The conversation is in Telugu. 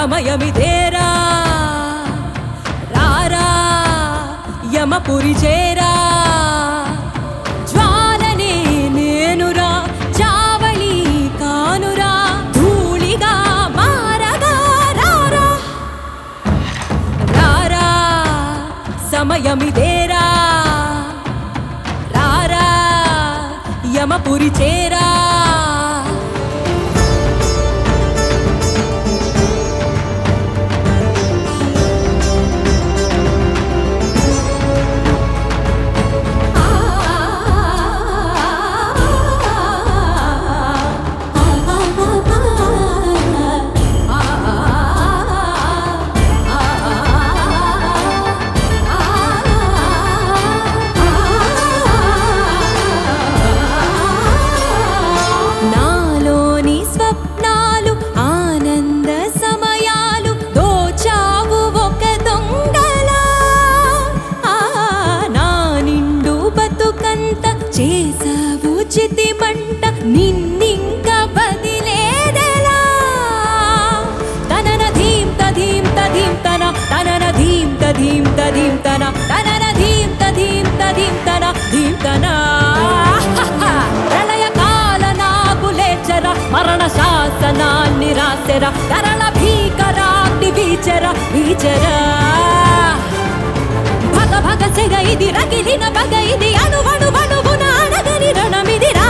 సమయమిదేరా రారా యమపురి చేరా జ్వాలనే నేనురా చావళి కానురా ధూళిగా మారగా రారా రారా సమయమిదేరా రారా యమపురి చేరా నాలోని స్వప్నాలు ఆనంద సమయాలు దోచావు ఒక దొంగలా ఆ, నా నిండు బతుకంత చేసావు చితి మంట నిన్నింక బదిలేదెలా తనన ధీం తధీం తధీం తన తనన ధీం తధీం తధీం తన తనన ధీం తధీం తధీం తన ధీం తన ప్రళయకాల నాకు లేచర మరణ శాసనాన్ని రాసెర కరళ భీకరాగ్ని వీచర వీచర భగ భగ సెగ ఇది రగిలిన బగ ఇది అణువణు వణువున అడగని రణమిదిరా